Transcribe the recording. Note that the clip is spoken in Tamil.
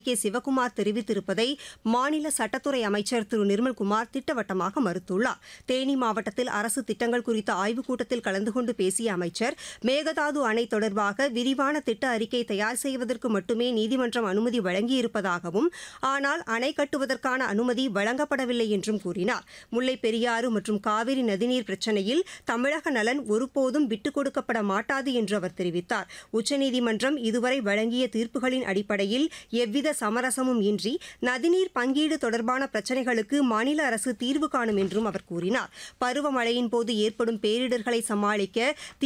கே சிவக்குமார் தெரிவித்திருப்பதை மாநில சட்டத்துறை அமைச்சர் திரு நிர்மல்குமார் திட்டவட்டமாக மறுத்துள்ளார் தேனி மாவட்டத்தில் அரசு திட்டங்கள் குறித்த ஆய்வுக் கூட்டத்தில் கலந்து கொண்டு பேசிய அமைச்சர் மேகதாது அணை தொடர்பாக விரிவான திட்ட அறிக்கை தயார் செய்வதற்கு மட்டுமே நீதிமன்றம் அனுமதி வழங்கியிருப்பதாகவும் ஆனால் அணை கட்டுவதற்கான அனுமதி வழங்கப்படவில்லை என்றும் கூறினார் முல்லைப் பெரியாறு மற்றும் காவிரி நதிநீர் பிரச்சினையில் தமிழக நலன் ஒருபோதும் விட்டுக் கொடுக்கப்பட மாட்டாது என்று அவர் தெரிவித்தார் உச்சநீதிமன்றம் இதுவரை வழங்கிய தீர்ப்புகளின் அடிப்படையில் எவ்வித சமரசமும் இன்றி நதிநீர் பங்கீடு தொடர்பான பிரச்சினைகளுக்கு மாநில அரசு தீர்வு காணும் என்றும் அவர் கூறினார் பருவமழையின் போது ஏற்படும் பேரிடர்களை சமாளிக்க